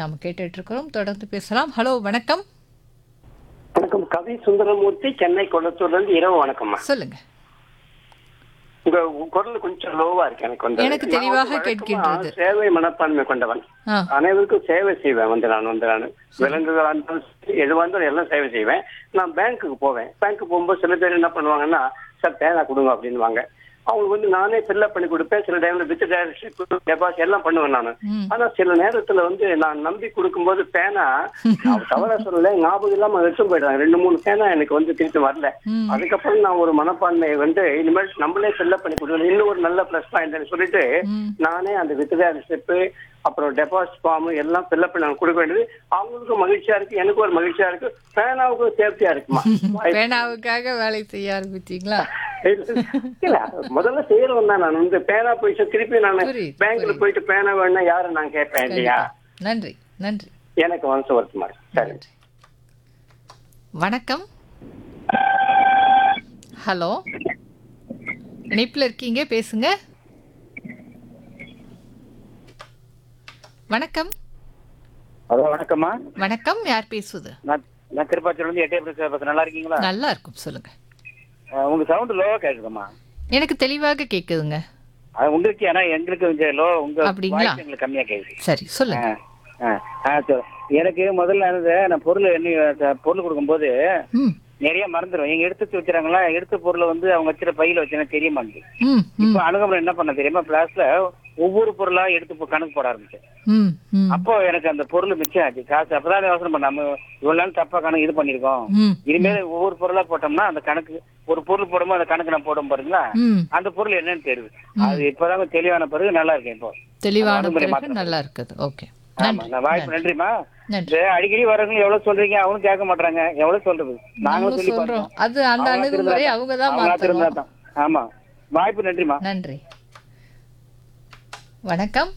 நாம கேட்டுட்டு இருக்கிறோம் தொடர்ந்து பேசலாம் ஹலோ வணக்கம் வணக்கம் கவி சுந்தரமூர்த்தி சென்னை கொளத்தூர்ல இருந்து இரவு வணக்கம்மா சொல்லுங்க உங்க குரல் கொஞ்சம் லோவா இருக்கு எனக்கு வந்து எனக்கு நான் தெளிவாக வந்து வழக்கமா கேட்கின்றது. சேவை மனப்பான்மை கொண்டவன் ஆ அனைவருக்கும் சேவை செய்வேன் வந்து நான் வந்து நான் விலங்குகள் இருந்தாலும் சரி, எதுவா இருந்தாலும் எல்லாம் சேவை செய்வேன் நான் பேங்க்குக்கு போவேன் பேங்க்கு போகும்போது சில பேர் என்ன பண்ணுவாங்கன்னா சார் பேனா கொடுங்க அப்படின்னுவாங்க அவங்களுக்கு வந்து நானே ஃபில்அப் பண்ணி கொடுப்பேன் சில டைம்ல வித் டைரக்ஷன் டெபாசிட் எல்லாம் பண்ணுவேன் நான் ம். ஆனா சில நேரத்துல வந்து நான் நம்பி கொடுக்கும்போது பேனா நான் தவறா சொல்லல ஞாபகம் இல்லாம வச்சும் போயிடுறாங்க ரெண்டு மூணு பேனா எனக்கு வந்து திருப்பி வரல ம். அதுக்கப்புறம் நான் ஒரு மனப்பான்மையை வந்து இனிமேல் நம்மளே ஃபில்அப் பண்ணி கொடுக்கணும் இன்னும் ஒரு நல்ல ப்ளஸ் பாயிண்ட் சொல்லிட்டு ம். நானே அந்த வித்ட்ரா ஸ்லிப்பு அப்புறம் டெபாசிட் ஃபார்ம் எல்லாம் ஃபில்அப் பண்ணி கொடுக்க வேண்டியது அவங்களுக்கும் மகிழ்ச்சியா இருக்கு எனக்கும் ஒரு மகிழ்ச்சியா இருக்கு பேனாவுக்கும் சேஃப்டியா இருக்குமா பேனாவுக்காக வேலை செய்ய ஆரம்பிச்சீங்களா இல்ல முதல்ல செய்யறவன் தான் நான் வந்து பேனா போயிட்டு திருப்பி நான் புரியுது, பேங்க்ல புரியுது. போயிட்டு பேனா வேணா யாரு நான் கேட்பேன் இல்லையா கண்டிப்பா. நன்றி நன்றி எனக்கு வம்சம் வருத்தமா இருக்கு சரி நன்றி வணக்கம் ஹலோ இணைப்பில் இருக்கீங்க பேசுங்க வணக்கம் ஹலோ வணக்கம்மா வணக்கம் யார் பேசுவது நான் நான் திருப்பாச்சூர்லேருந்து எட்டே பேசுறேன் நல்லா இருக்கீங்களா நல்லா இருக்கும் சொல்லுங்க அஹ் உங்க சவுண்ட் லோவா கேட்குதும்மா எனக்கு தெளிவாக கேக்குதுங்க அது உங்களுக்கு ஏன்னா எங்களுக்கு கொஞ்சம் லோ உங்க அப்படிங்களா? voice எங்களுக்கு கம்மியா கேக்குது சரி சொல்லுங்க ஆ, ஆ, ஆ, சரி. எனக்கு முதல்ல இருந்த நான் பொருள் என்ன பொருள் கொடுக்கும்போது ம் நிறைய மறந்துடும் எங்க எடுத்து வச்சுறாங்களா எடுத்த பொருளை வந்து அவங்க வச்சிருக்க பையில வச்சுனா தெரிய மாட்டேங்குது ம் ம் இப்போ அணுகுமுறை என்ன பண்ண தெரியுமா கிளாஸ்ல ஒவ்வொரு பொருளா எடுத்து இப்போ கணக்கு போட ஆரம்பிச்சேன் ம் ம் அப்போ எனக்கு அந்த பொருள் மிச்சம் ஆச்சு காசு அப்பதான் யோசனை பண்ண நம்ம இவ்வளவு நாள் தப்பா கணக்கு இது பண்ணிருக்கோம் ம் இனிமேல் ஒவ்வொரு பொருளா போட்டோம்னா அந்த கணக்கு ஒரு பொருள் போடும்போது அந்த கணக்கு நான் போடும் பாருங்களா ம் அந்த பொருள் என்னன்னு தெரியுது அது இப்பதான் கொஞ்சம் தெளிவான பிறகு நல்லா இருக்கேன் இப்போ தெளிவான அணுகுமுறை பிறகு மாற்றம். நல்லா இருக்குது ஓகே ஆமா நன்றி நான் வாய்ப்பு நன்றிமா நன்றி இது அடிக்கடி வரவங்க எவ்வளவு சொல்றீங்க அவங்களும் கேட்க மாட்டாங்க எவ்வளவு சொல்றது நாங்களும் நாங்களும் சொல்லி சொல்றோம் பார்த்தோம். அது அந்த அவங்களா அணுகுமுறை திருந்தா- அவங்க தான் அவங்களா திருந்தா மாத்தணும் தான். ஆமா வாய்ப்பு நன்றிமா நன்றி வணக்கம்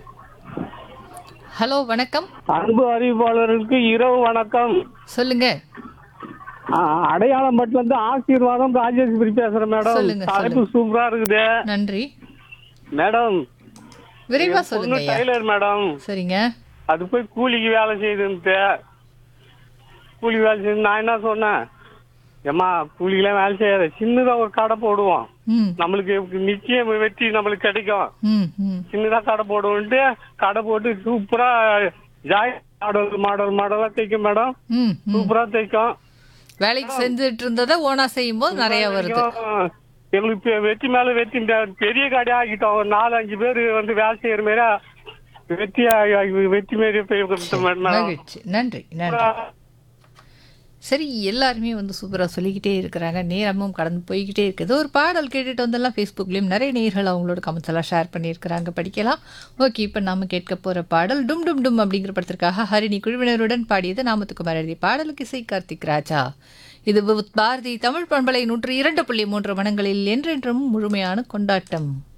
ஹலோ வணக்கம் அன்பு அறிவிப்பாளருக்கு இரவு வணக்கம் சொல்லுங்க ஆ, அடையாளம் மட்டும் வந்து ஆசீர்வாதம் ராஜேஸ்வரி பேசுறேன் மேடம் சொல்லுங்க, தலைப்பு சூப்பரா இருக்குது நன்றி மேடம் விரைவா பொண்ணு சொல்லுங்க ஐயா டைலர் மேடம் சரிங்க அது போய் கூலிக்கு வேலை செய்யுதுன்ட்டு கூலிக்கு வேலை செய்யுது நான் என்ன சொன்னேன் ஏம்மா கூலிக்கெல்லாம் வேலை செய்யாத சின்னதா ஒரு கடை போடுவோம் ம் நம்மளுக்கு நிச்சயம் வெற்றி நம்மளுக்கு கிடைக்கும் ம் ம் சின்னதா கடை போடுவோன்ட்டு கடை போட்டு சூப்பரா ஜாய் மாடல் மாடல் மாடலா தைக்கும் மேடம் ம் ம் சூப்பரா தைக்கும் வேலைக்கு செஞ்சுட்டு இருந்ததை ஓனா செய்யும் போது நிறைய வருது வரைக்கும் எங்களுக்கு பெ- வெற்றி மேல வெற்றி இந்த பெரிய கடையா ஆகிட்டோம் ஒரு நாலு அஞ்சு பேர் வந்து வேலை செய்யற மாரி வெற்றி ஆகி- ஆகி- வெற்றி மாரி போய் கொடுத்தோம் மேடம். மகிழ்ச்சி நன்றி நன்றி சரி எல்லாருமே வந்து சூப்பராக சொல்லிக்கிட்டே இருக்கிறாங்க நேரமும் கடந்து போய்கிட்டே இருக்குது ஒரு பாடல் கேட்டுட்டு வந்தெல்லாம் ஃபேஸ்புக்லேயும் நிறைய நேர்கள் அவங்களோட கமெண்ட்ஸ் எல்லாம் ஷேர் பண்ணியிருக்கிறாங்க படிக்கலாம் ஓகே இப்போ நாம கேட்க போகிற பாடல் டும் டும் டும் அப்படிங்கிற படத்திற்காக ஹரிணி குழுவினருடன் பாடியது நாமத்துக்குமார் எழுதிய பாடலுக்கு இசை கார்த்திக் ராஜா இது வித் பாரதி தமிழ் பண்பலை நூற்று இரண்டு புள்ளி மூன்று மனங்களில் என்றென்றும் முழுமையான கொண்டாட்டம்